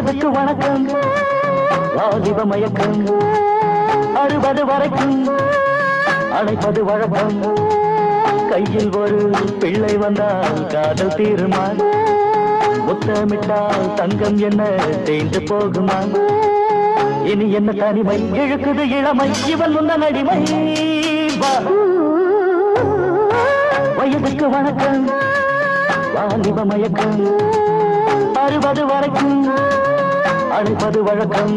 வயதுக்கு வணக்கம் வாலிப மயக்கம் அறுபது வரைக்கும் அழைப்பது வழக்கம் கையில் ஒரு பிள்ளை வந்தால் காதல் தீருமா முத்தமிட்டால் தங்கம் என்ன தேய்ந்து போகுமா இனி என்ன தனிமை இழுக்குது இளமை இவன் முன்ன அடிமை வா. வயதுக்கு வணக்கம் வாலிப மயக்கம் அறுபது வரைக்கும் அழைப்பது வழக்கம்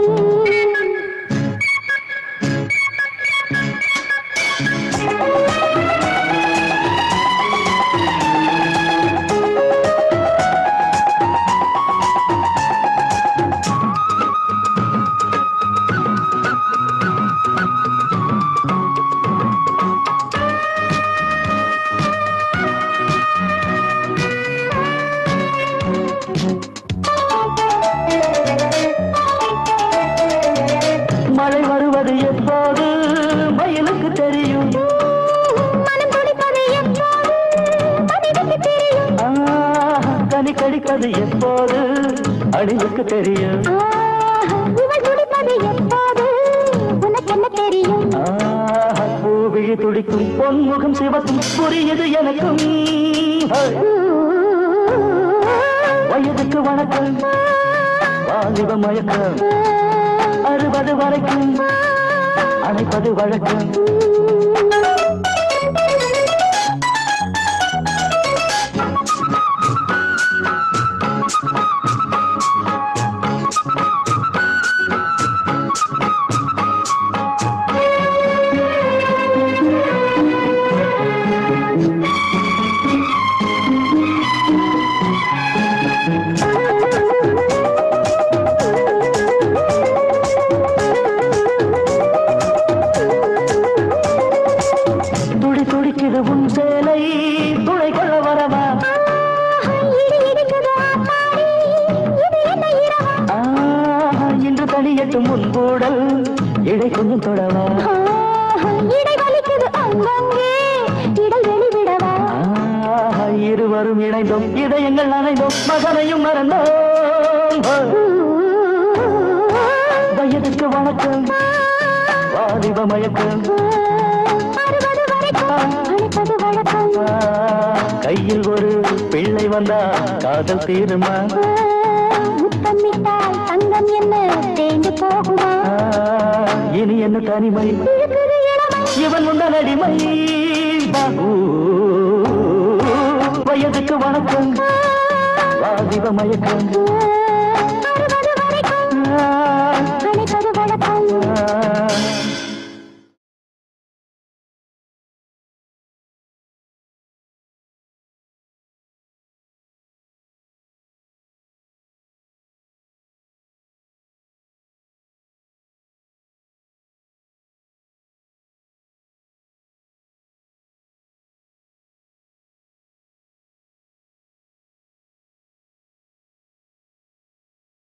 மழை வருவது எப்போது மயிலுக்கு தெரியும் மனம் துடிப்பது எப்போது மனிதனுக்கு தெரியும் ஆஹா, கனி கடிப்பது எப்போது அணிலுக்கு தெரியும் ஆஹா, இவள் துடிப்பது எப்போது உனக்கு என்ன தெரியும் ஆஹா, பூவிழி துடிக்கும் பொன்முகம் சிவக்கும் புரியுது எனக்கும் ஹை. வயதுக்கு வணக்கம் வாலிப மயக்கம் அறுபது வரைக்கும் அணைப்பது வழக்கம் துடி துடிக்குது உன் சேலை துளை கொள்ள வரவா ஆஹா, இடி இடிக்குது ஆத்தாடி, இது என்ன இரவா? ஆஹா, இன்று தனியட்டும் உன் கூடல் இடை கொஞ்சம் தொடவா ஆஹா, இடை வலிக்குது அங்கங்கே, இடைவெளி விடவா? ஆஹா, இருவரும் இணைந்தோம் இதயங்கள் நனைந்தோம் மகனையும் மறந்தோம் வயதுக்கு வணக்கம் வாலிப மயக்கம் அறுபது வரைக்கும் அழைப்பது வழக்கம் கையில் ஒரு பிள்ளை வந்தா காதல் தீருமா முத்தமிட்டால் தங்கம் என்ன தேய்ந்து போகுமா இனி என்ன தனிமை இழுக்குது இளமை இவன் முந்தன் அடிமை பாபு. வயதுக்கு வணக்கம் வாலிப மயக்கம் அறுபது வரைக்கும் ஆ, அழைப்பது வழக்கம் ஆ.